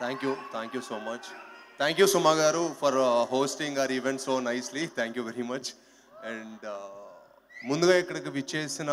Thank you thank you so much thank you Suma garu for hosting our event so nicely thank you very much and ముందుగా ఇక్కడికి విచ్చేసిన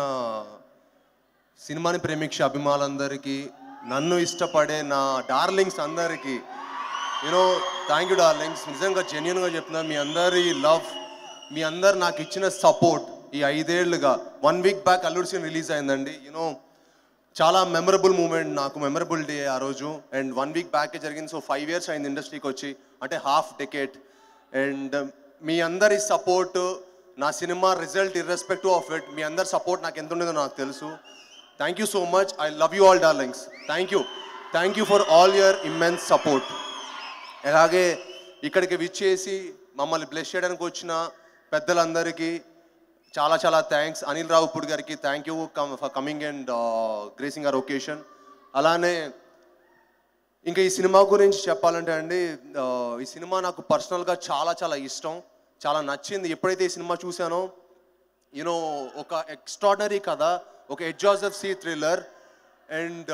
సినిమాని ప్రేమించే అభిమానులందరికీ నన్ను ఇష్టపడే నా డార్లింగ్స్ అందరికీ యూనో థ్యాంక్ యూ డార్లింగ్స్ నిజంగా జెన్యున్గా చెప్తున్నా మీ అందరి లవ్ మీ అందరు నాకు ఇచ్చిన సపోర్ట్ ఈ ఐదేళ్లుగా one week back Alludu Seenu release అయిందండి యూనో చాలా మెమరబుల్ మూమెంట్ నాకు మెమరబుల్ డే ఆ రోజు అండ్ వన్ వీక్ బ్యాకే జరిగింది సో ఫైవ్ ఇయర్స్ అయింది ఇండస్ట్రీకి వచ్చి అంటే హాఫ్ డెకేట్ అండ్ మీ అందరి సపోర్ట్ నా cinema result irrespective of it మీ అందరి సపోర్ట్ నాకు ఎంత ఉండేదో నాకు తెలుసు thank you so much I love you all darlings thank you thank you for all your immense support అలాగే ఇక్కడికి విచ్చేసి మమ్మల్ని బ్లెస్ చేయడానికి వచ్చిన పెద్దలందరికీ చాలా చాలా థ్యాంక్స్ అనిల్ రావుపూడి గారికి thank you come for coming and gracing our occasion అలానే ఇంకా ఈ సినిమా గురించి చెప్పాలంటే అండి ఆ, ఈ సినిమా నాకు పర్సనల్గా చాలా చాలా ఇష్టం చాలా నచ్చింది ఎప్పుడైతే ఈ సినిమా చూశానో యూనో ఒక ఎక్స్ట్రాడినరీ కథ ఒక ఎడ్జాజఫ్ సీ థ్రిల్లర్ అండ్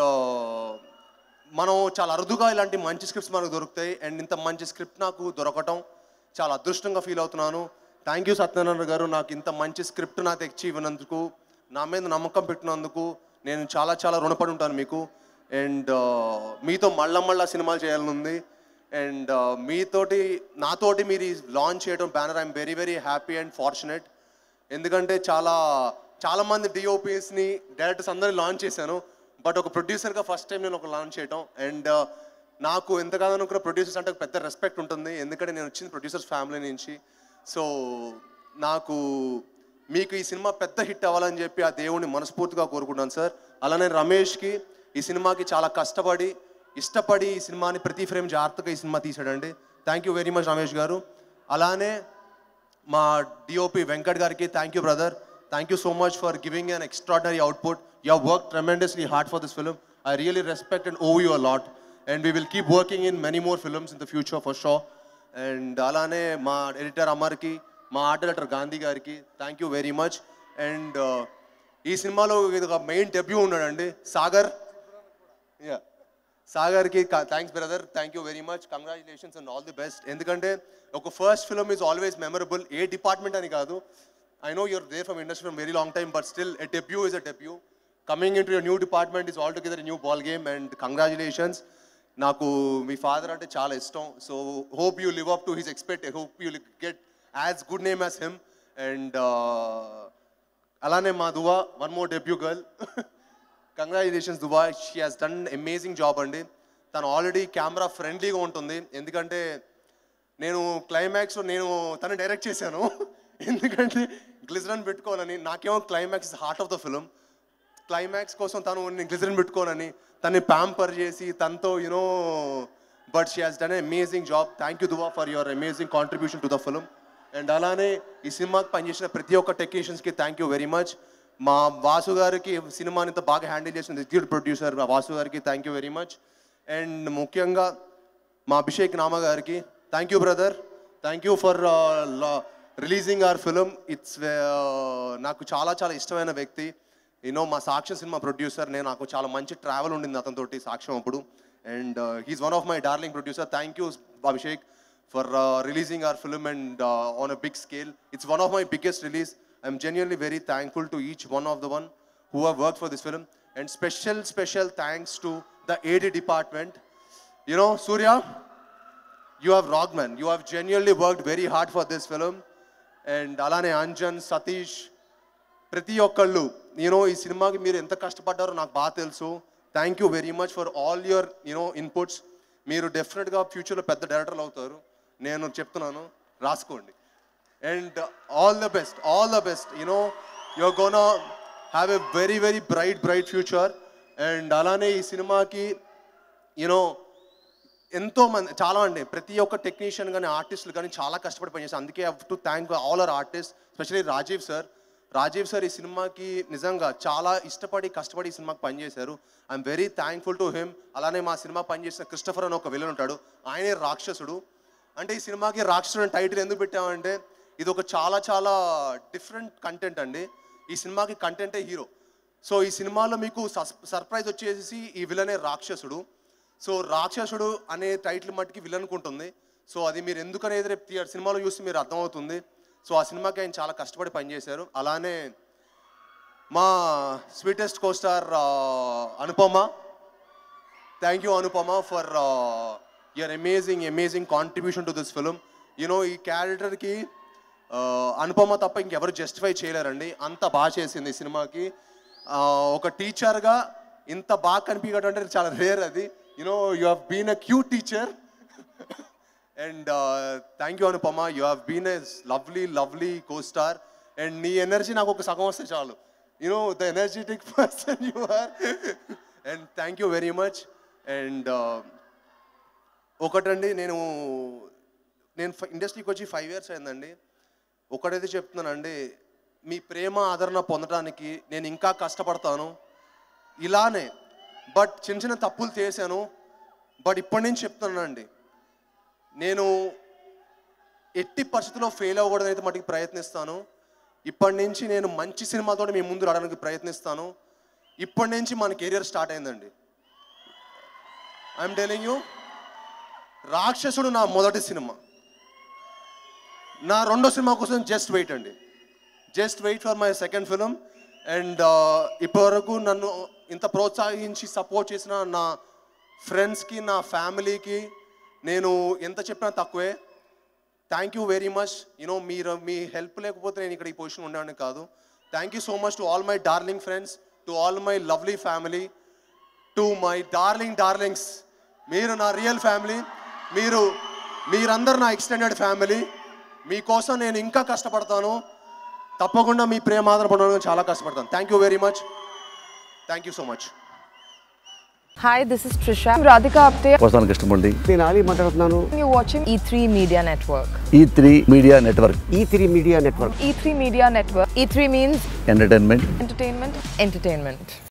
మనం చాలా అరుదుగా ఇలాంటి మంచి స్క్రిప్ట్స్ మనకు దొరుకుతాయి అండ్ ఇంత మంచి స్క్రిప్ట్ నాకు దొరకటం చాలా అదృష్టంగా ఫీల్ అవుతున్నాను థ్యాంక్ యూ సత్యనారాయణ గారు నాకు ఇంత మంచి స్క్రిప్ట్ నాకు తెచ్చి ఇవ్వనందుకు నా మీద నమ్మకం పెట్టినందుకు నేను చాలా చాలా రుణపడి ఉంటాను మీకు అండ్ మీతో మళ్ళా మళ్ళా సినిమాలు చేయాలని ఉంది అండ్ మీతోటి నాతోటి మీరు లాంచ్ చేయడం banner I'm very very happy and fortunate ఎందుకంటే చాలా చాలా మంది డిఓపిస్ని డైరెక్టర్స్ అందరినీ లాంచ్ చేశాను బట్ ఒక ప్రొడ్యూసర్గా ఫస్ట్ టైం నేను ఒక లాంచ్ చేయటం అండ్ నాకు ఎంతగానో అనుకున్న ప్రొడ్యూసర్స్ అంటే ఒక పెద్ద రెస్పెక్ట్ ఉంటుంది ఎందుకంటే నేను వచ్చింది ప్రొడ్యూసర్స్ ఫ్యామిలీ నుంచి సో నాకు మీకు ఈ సినిమా పెద్ద హిట్ అవ్వాలని చెప్పి ఆ దేవుడిని మనస్ఫూర్తిగా కోరుకుంటాను సార్ అలానే రమేష్కి ఈ సినిమాకి చాలా కష్టపడి ఇష్టపడి ఈ సినిమాని ప్రతి ఫ్రేమ్ జాగ్రత్తగా ఈ సినిమా తీసాడండి thank you very much Ramesh garu అలానే మా డిఓపి వెంకట్ గారికి thank you brother thank you so much for giving an extraordinary output you work tremendously hard for this film I really respect and owe you lot and we will keep working in many more films in the future for sure and అలానే మా editor అమర్కి మా art director Gandhi గారికి thank you very much and ఈ సినిమాలో ఇది ఒక main debut ఉన్నాడండి సాగర్ యా సాగర్కి thanks brother thank you very much congratulations and all the best ఎందుకంటే ఒక first film is always memorable a department అని కాదు I know you're there from industry from very long time but still a debut is a debut coming into new department is altogether new ball game and congratulations నాకు మీ father అంటే చాలా ఇష్టం so hope you live up to his expect hope you get as good name as him and అలానే మా Dua one more debut girl congratulations Dua she has done amazing job అండి తను already camera ఫ్రెండ్లీగా ఉంటుంది ఎందుకంటే నేను క్లైమాక్స్ నేను తను డైరెక్ట్ చేశాను ఎందుకంటే గ్లిజరన్ పెట్టుకోవాలని నాకేమో climax heart of the film climax కోసం తను నేను గ్లిజరిన్ పెట్టుకోనని తన్ని ప్యాంపర్ చేసి తనతో you know but she has done amazing job thank you Dua for your amazing contribution to the film and అలానే ఈ సినిమాకి పనిచేసిన ప్రతి ఒక్క టెక్నీషియన్స్కి థ్యాంక్ యూ వెరీ మచ్ మా వాసు గారికి సినిమాని ఇంత బాగా హ్యాండిల్ చేసిన ఎగ్జిక్యూటివ్ ప్రొడ్యూసర్ వాసు గారికి thank you very much and ముఖ్యంగా మా అభిషేక్ నామ గారికి thank you brother thank you for releasing our film it's నాకు చాలా చాలా ఇష్టమైన వ్యక్తి యూనో మా సాక్ష్యం సినిమా ప్రొడ్యూసర్ నేను నాకు చాలా మంచి ట్రావెల్ ఉండింది అతనితోటి సాక్ష్యం అప్పుడు and he's one of my darling producer thank you Abhishek for releasing our film and on a big scale it's one of my biggest release I'm genuinely very thankful to each one of the one who have worked for this film and special special thanks to the AD department you know surya you have rocked man you have genuinely worked very hard for this film and alane anjan satish ప్రతి ఒక్కళ్ళు you know ఈ సినిమాకి మీరు ఎంత కష్టపడ్డారో నాకు బాగా తెలుసు thank you very much for all your you know inputs మీరు డెఫినెట్గా ఫ్యూచర్లో పెద్ద డైరెక్టర్లు అవుతారు నేను చెప్తున్నాను రాసుకోండి and all the best all the best you know your gonna have a very very bright bright future and అలానే ఈ సినిమాకి యూనో ఎంతో మంది చాలా అండి ప్రతి ఒక్క టెక్నీషియన్ కానీ ఆర్టిస్టులు కానీ చాలా కష్టపడి పనిచేస్తారు అందుకే have to thank all our artist specially Rajiv sir Rajiv sir ఈ సినిమాకి నిజంగా చాలా ఇష్టపడి కష్టపడి ఈ సినిమాకి పనిచేశారు I'm very thankful to him అలానే మా సినిమా పనిచేసిన క్రిస్టఫర్ అని ఒక విలన్ ఉంటాడు ఆయనే రాక్షసుడు అంటే ఈ సినిమాకి రాక్షసుడు అని టైటిల్ ఎందుకు పెట్టామంటే ఇది ఒక చాలా చాలా డిఫరెంట్ కంటెంట్ అండి ఈ సినిమాకి కంటెంటే హీరో సో ఈ సినిమాలో మీకు సర్ప్రైజ్ వచ్చేసి ఈ విలనే రాక్షసుడు సో రాక్షసుడు అనే టైటిల్ మట్టుకి విలన్ ఉంటుంది సో అది మీరు ఎందుకు అనేది రేపు థియేటర్ సినిమాలో చూసి మీరు అర్థమవుతుంది సో ఆ సినిమాకి ఆయన చాలా కష్టపడి పనిచేశారు అలానే మా sweetest costar Anupama thank you Anupama for your amazing amazing contribution to this film you know ఈ క్యారెక్టర్కి అనుపమ తప్ప ఇంకెవరు జస్టిఫై చేయలేరండి అంత బాగా చేసింది ఈ సినిమాకి Uh, ఒక టీచర్గా ఇంత బాగా కనిపించడం అంటే చాలా రేర్ అది you know you have been a cute teacher and thank you Anupama you have been a lovely lovely costar and నీ ఎనర్జీ నాకు ఒక సగం వస్తే చాలు you know the energetic person you are and thank you very much and ఒకటండి నేను నేను ఇండస్ట్రీకి వచ్చి ఫైవ్ ఇయర్స్ అయిందండి ఒకటైతే చెప్తున్నానండి మీ ప్రేమ ఆదరణ పొందడానికి నేను ఇంకా కష్టపడతాను ఇలానే బట్ చిన్న చిన్న తప్పులు చేశాను బట్ ఇప్పటి నుంచి చెప్తున్నానండి నేను ఎట్టి పరిస్థితుల్లో ఫెయిల్ అవ్వకూడదని అయితే మటుకు ప్రయత్నిస్తాను ఇప్పటి నుంచి నేను మంచి సినిమాతో మీ ముందు రావడానికి ప్రయత్నిస్తాను ఇప్పటి నుంచి మన కెరియర్ స్టార్ట్ అయిందండి ఐఎమ్ టెలింగ్ యూ రాక్షసుడు నా మొదటి సినిమా నా రెండో సినిమా కోసం జస్ట్ వెయిట్ అండి just wait for my second film and ఇప్పటివరకు నన్ను ఇంత ప్రోత్సహించి సపోర్ట్ చేసిన నా ఫ్రెండ్స్కి నా ఫ్యామిలీకి నేను ఎంత చెప్పినా తక్కువే thank you very much you know మీరు మీ హెల్ప్ లేకపోతే నేను ఇక్కడ ఈ పొజిషన్ ఉండేవాడిని కాదు thank you so much to all my darling friends to all my lovely family to my darling darlings మీరు నా రియల్ ఫ్యామిలీ మీరు మీరందరు నా ఎక్స్టెండెడ్ ఫ్యామిలీ మీకోసం నేను ఇంకా కష్టపడతాను తప్పకుండా మీ ప్రేమ ఆధారపడడానికి చాలా కష్టపడతాను thank you very much thank you so much Hi, this is Trisha. I'm Radhika Apte. వస్తాను కృష్ణమూర్తి నేను ఆలీ మాట్లాడుతున్నాను You're watching E3 Media Network. E three Media Network E three Media Network E3 Media Network. E3 means entertainment entertainment, entertainment.